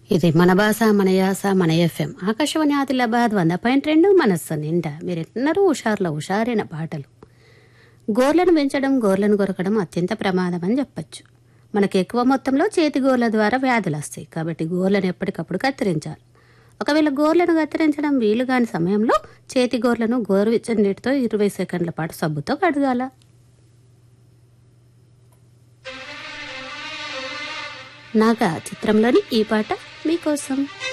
ఇది మన భాష మన యాస మన ఎఫ్ఎం ఆకాశవాణి ఆదిలాబాద్ వంద పాయింట్ రెండు మనస్సు నిండా మీరు ఎన్నరూ హుషారులో హుషారైన పాటలు గోర్లను పెంచడం గోర్లను కొరకడం అత్యంత ప్రమాదం అని చెప్పచ్చు మనకి ఎక్కువ మొత్తంలో చేతి గోర్ల ద్వారా వ్యాధులు వస్తాయి కాబట్టి గోర్లను ఎప్పటికప్పుడు కత్తిరించాలి ఒకవేళ గోర్లను కత్తిరించడం వీలు కాని సమయంలో చేతి గోర్లను గోరువెచ్చని నీటితో ఇరవై సెకండ్ల పాటు సబ్బుతో కడగాల నాగా చిత్రంలోని ఈ పాట మీకోసం